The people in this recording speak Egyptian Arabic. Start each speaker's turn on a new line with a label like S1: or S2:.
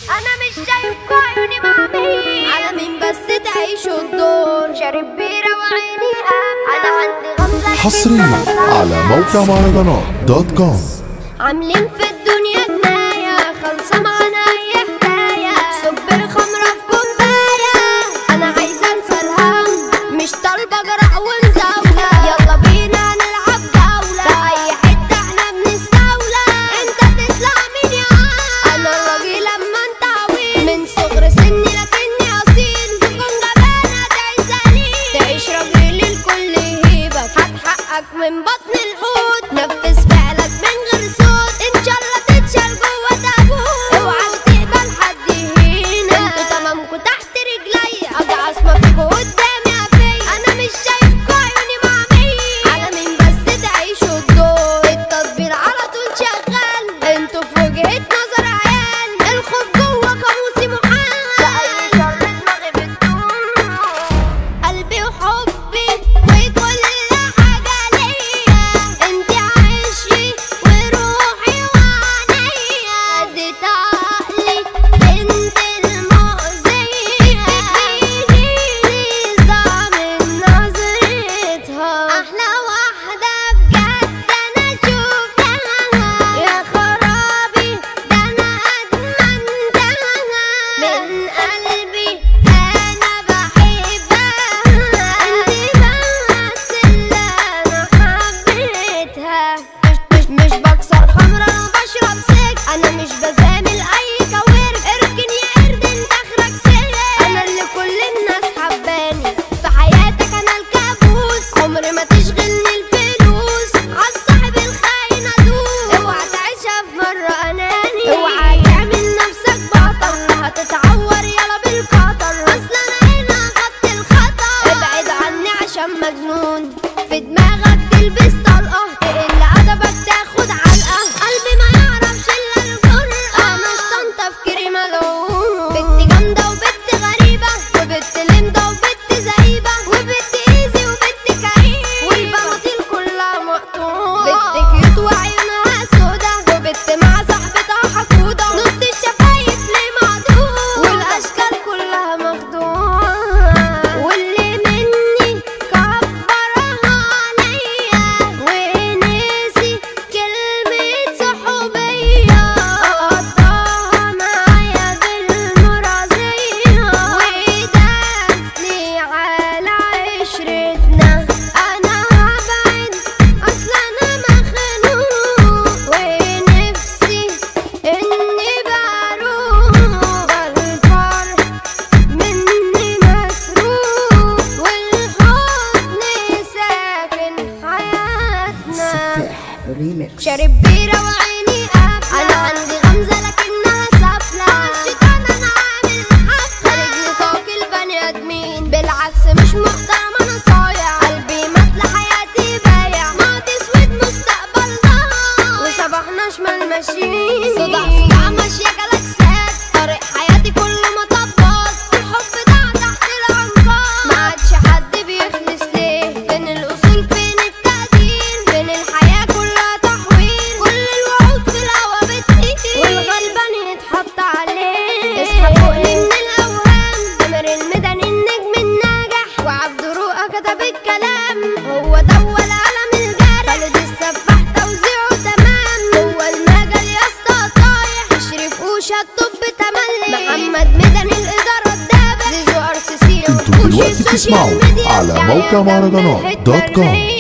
S1: انا مش شايفكوا عيوني مع مين على مين بس تعيشوا الدور شارب بيرة وعيني قافلة انا عندي غمزة
S2: حصريا على موقع مهرجانات دوت كوم
S1: عاملين في الدنيا جناية خلصة معانا أي حكاية صب الخمرة في كوباية أنا عايزة أنسى الهم مش طالبة جرح ومزاولة يلا بينا نلعب جولة في أي حتة احنا بنستولى أنت تطلع مين يا عم أنا الراجل أما أنت عويل من صغر سني لكني أصيل تكون جبانة تعيش سليم تعيش راجل الكل يهيبك هات حقك من بطن الحوت نفذ فعلك من غير صوت ان شاء الله تتشال جوه تابوت اوعى تقبل حد يهينك انتوا تمامكوا تحت رجليا اضعف ما فيكوا قدامي قفية انا مش شايفكوا عيوني مع مين على مين بس تعيشوا الدور التطبيل على طول شغال انتوا في وجهة نظر عيال الخوف جوه قاموسي محال لأي شر دماغي بتدور قلبي وحبي وكل حاجة ليا انت عشقي وروحي وعينيا اديت عقلي انت المؤذية بتجيلي صداع من نظرتها احلى واحدة بجد انا شفتها يا خرابي ده انا ادمنتها من قلبي انا بحبها انت بس اللي انا حبيتها مش مش مش بكسر خمرة انا بشرب سك انا مش بزامل اي كوارث اركن يا قرد انت اخرك سلك انا اللي كل الناس حباني في حياتك انا الكابوس عمري ما تشغلني الفلوس عالصاحب الخاين ادوس اوعى تعيشها في مرة اناني اوعى تعمل نفسك بطل هتتعور يلا بالقطر اصل انا هنا خط الخطر ابعد عني عشان مجنون في دماغك تلبس طلقة تقل ادبك تاخد علقة قلبي ما يعرفش الا الجرأة مش تفكيري ملعون بنت جامدة وبنت غريبة وبنت لمدة وبنت زعيبة وبنت ايزي وبنت كريم والبناطيل كلها مقطوعة بنت كيوت وعيونها سودا وبنت مع صاحبتها حقودة نص الشفايف ليه معدوم والاشكال كلها مخدوعة واللي مني كبرها عليا ونسي كلمة صحوبية قضاها معايا بالمرازية وداسني على عشرتنا أنا هبعد أصل أنا مخنوق ونفسي إني بروح الفرح مني مسروق والحزن ساكن حياتنا
S3: ريميكس
S1: شارب بيرة وعيني قافلة أنا عندي غمزة لكنها سافلة الشيطان أنا عامل حفلة خارج نطاق البني آدمين بالعكس مش محترم أنا صايع قلبي مات لحياتي بايع ماضي اسود مستقبل ضايع وصباحنا شمال ماشيين صداع صداع ماشية جلاكسات طريق حياتي كله مطبات الحب ضاع تحت العنقاء ما عادش حد بيخلص ليه فين الأصول فين التقدير فين الحياة كلها تحويل كل الوعود في الهوا بتطير والغلبان يتحط عليه اصحى فوقني من الأوهام تامر المدني النجم الناجح وعبد رؤى كتب الكلام هو ده هو القلم الجارح خالد السفاح توزيعه تمام هو المجال يا اسطى طايح اشرف اوشا الطب تملي محمد مدني الإدارة الدابة زيزو ار سي سي
S2: انتوا دلوقتي بتسمعوا على موقع مهرجانات دوت كوم